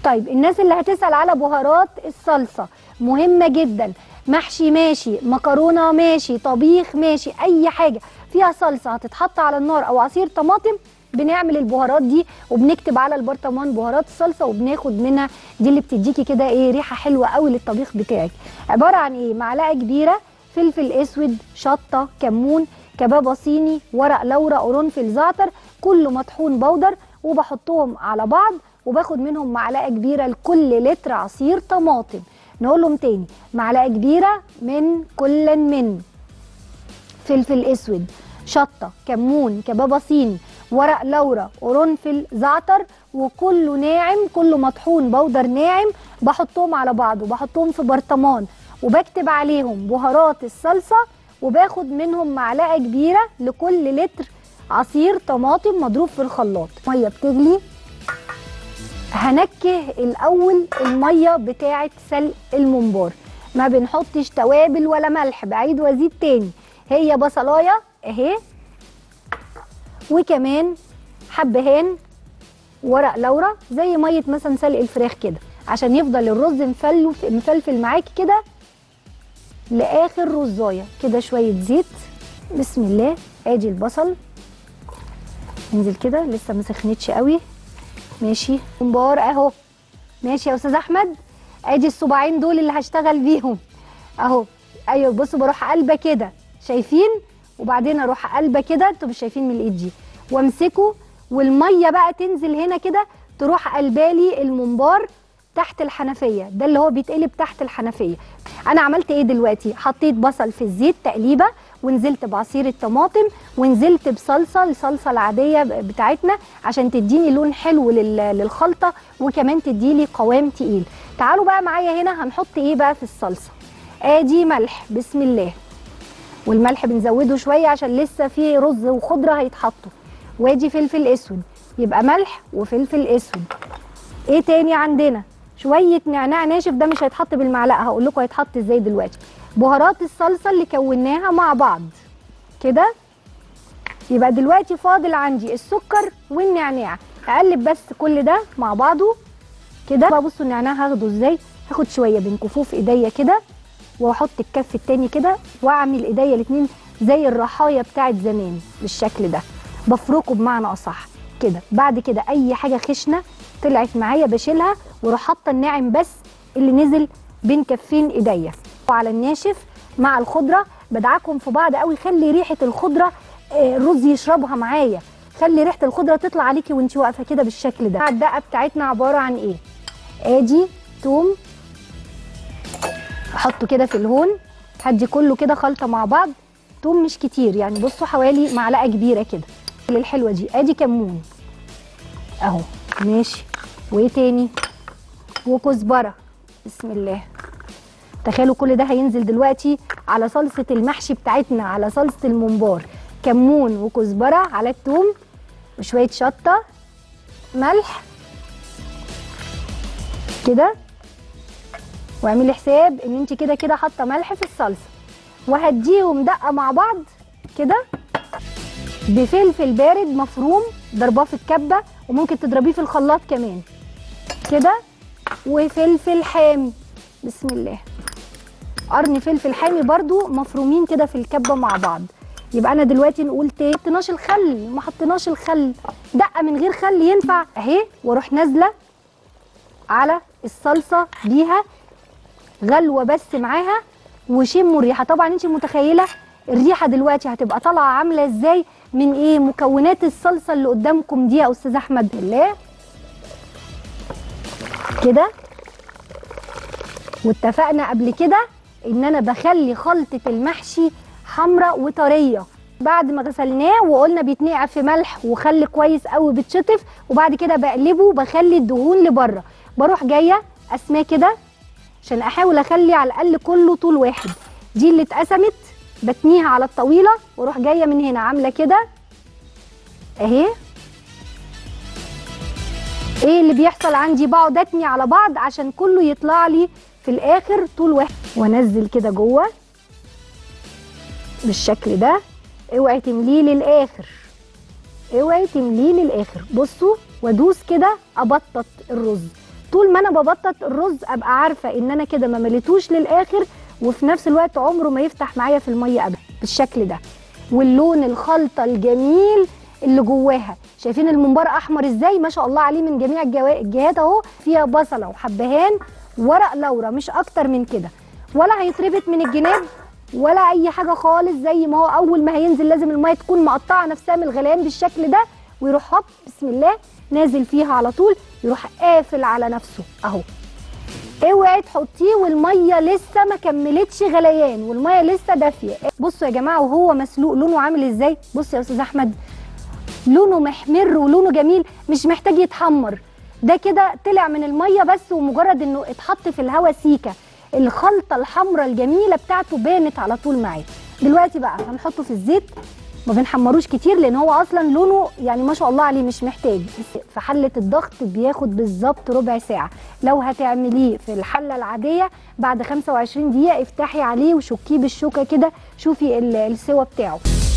طيب الناس اللي هتسال على بهارات الصلصه مهمه جدا محشي ماشي مكرونه ماشي طبيخ ماشي اي حاجه فيها صلصه هتتحط على النار او عصير طماطم بنعمل البهارات دي وبنكتب على البرطمان بهارات الصلصه وبناخد منها دي اللي بتديكي كده ايه ريحه حلوه قوي للطبيخ بتاعك عباره عن ايه معلقه كبيره فلفل اسود شطه كمون كبابه صيني ورق لورا قرنفل زعتر كله مطحون بودر وبحطهم على بعض وباخد منهم معلقه كبيره لكل لتر عصير طماطم نقولهم تاني معلقه كبيره من كل من فلفل اسود شطه كمون كبابه صيني ورق لورا قرنفل زعتر وكله ناعم كله مطحون بودر ناعم بحطهم على بعض وبحطهم في برطمان وبكتب عليهم بهارات الصلصه وباخد منهم معلقه كبيره لكل لتر عصير طماطم مضروب في الخلاط ميه بتغلي هنكه الاول الميه بتاعه سلق الممبار ما بنحطش توابل ولا ملح بعيد وازيد تاني هي بصلايه اهي وكمان حبهان ورق لورا زي ميه مثلا سلق الفراخ كده عشان يفضل الرز مفل مفلفل معاكي كده لاخر رزايه كده شويه زيت بسم الله ادي البصل ننزل كده لسه ما سخنتش قوي ماشي ممبار اهو ماشي يا استاذ احمد ادي الصباعين دول اللي هشتغل بيهم اهو ايوه بصوا بروح قلبه كده شايفين وبعدين اروح قلبه كده انتوا مش شايفين من الايد دي وامسكه والميه بقى تنزل هنا كده تروح قلبالي الممبار تحت الحنفيه ده اللي هو بيتقلب تحت الحنفيه انا عملت ايه دلوقتي حطيت بصل في الزيت تقليبه ونزلت بعصير الطماطم ونزلت بصلصه الصلصه العاديه بتاعتنا عشان تديني لون حلو لل- للخلطه وكمان تديلي قوام تقيل تعالوا بقى معايا هنا هنحط ايه بقى في الصلصه ادي ملح بسم الله والملح بنزوده شويه عشان لسه في رز وخضره هيتحطوا وادي فلفل اسود يبقى ملح وفلفل اسود ايه تاني عندنا شويه نعناع ناشف ده مش هيتحط بالمعلقه هقول لكم هيتحط ازاي دلوقتي بهارات الصلصه اللي كوناها مع بعض كده يبقى دلوقتي فاضل عندي السكر والنعناع اقلب بس كل ده مع بعضه كده بقى بصوا النعناع هاخده ازاي هاخد شويه بين كفوف ايديا كده واحط الكف التاني كده واعمل ايديا الاتنين زي الرحايه بتاعت زمان بالشكل ده بفركه بمعنى اصح كده بعد كده اي حاجه خشنه طلعت معايا بشيلها واروح حاطه الناعم بس اللي نزل بين كفين ايديا وعلى الناشف مع الخضره بدعكم في بعض قوي خلي ريحه الخضره آه، الرز يشربها معايا خلي ريحه الخضره تطلع عليكي وانت واقفه كده بالشكل ده الدقه بتاعتنا عباره عن ايه ادي توم احطه كده في الهون هدي كله كده خلطه مع بعض توم مش كتير يعني بصوا حوالي معلقه كبيره كده الحلوه دي ادي كمون اهو ماشي وايه تاني وكزبره بسم الله تخيلوا كل ده هينزل دلوقتي على صلصه المحشي بتاعتنا على صلصه الممبار كمون وكزبره على التوم وشويه شطه ملح كده واعملي حساب ان انت كده كده حاطه ملح في الصلصه وهديهم دقه مع بعض كده بفلفل بارد مفروم ضرباه في الكبه وممكن تضربيه في الخلاط كمان كده وفلفل حامي بسم الله قرن فلفل حامي برضو مفرومين كده في الكبه مع بعض يبقى انا دلوقتي نقول تاني ما حطيناش الخل ما حطيناش الخل دقه من غير خل ينفع اهي واروح نازله على الصلصه بيها غلوه بس معاها وشموا الريحه طبعا انت متخيله الريحه دلوقتي هتبقى طالعه عامله ازاي من ايه مكونات الصلصه اللي قدامكم دي يا استاذ احمد بالله كده واتفقنا قبل كده ان انا بخلي خلطه المحشي حمراء وطريه بعد ما غسلناه وقلنا بيتنقع في ملح وخل كويس قوي بتشطف وبعد كده بقلبه بخلي الدهون لبره بروح جايه اسماه كده عشان احاول اخلي على الاقل كله طول واحد دي اللي اتقسمت بتنيها على الطويله واروح جايه من هنا عامله كده اهي ايه اللي بيحصل عندي بقعد اتني على بعض عشان كله يطلع لي في الاخر طول واحد وانزل كده جوه بالشكل ده اوعي تمليه للاخر اوعي تمليه للاخر بصوا وادوس كده ابطط الرز طول ما انا ببطط الرز ابقى عارفه ان انا كده ما مليتوش للاخر وفي نفس الوقت عمره ما يفتح معايا في الميه ابدا بالشكل ده واللون الخلطه الجميل اللي جواها شايفين الممبار احمر ازاي ما شاء الله عليه من جميع الجوا- الجهات اهو فيها بصله وحبهان ورق لورا مش اكتر من كده ولا هيتربط من الجناب ولا اي حاجه خالص زي ما هو اول ما هينزل لازم الميه تكون مقطعه نفسها من الغليان بالشكل ده ويروح هوب بسم الله نازل فيها على طول يروح قافل على نفسه اهو اوعي تحطيه والميه لسه ما كملتش غليان والميه لسه دافيه بصوا يا جماعه وهو مسلوق لونه عامل ازاي بص يا استاذ احمد لونه محمر ولونه جميل مش محتاج يتحمر ده كده طلع من الميه بس ومجرد انه اتحط في الهواء سيكه الخلطه الحمراء الجميله بتاعته بانت على طول معاه دلوقتي بقى هنحطه في الزيت ما بنحمروش كتير لان هو اصلا لونه يعني ما شاء الله عليه مش محتاج في حله الضغط بياخد بالظبط ربع ساعه لو هتعمليه في الحله العاديه بعد 25 دقيقه افتحي عليه وشكيه بالشوكه كده شوفي ال- السوا بتاعه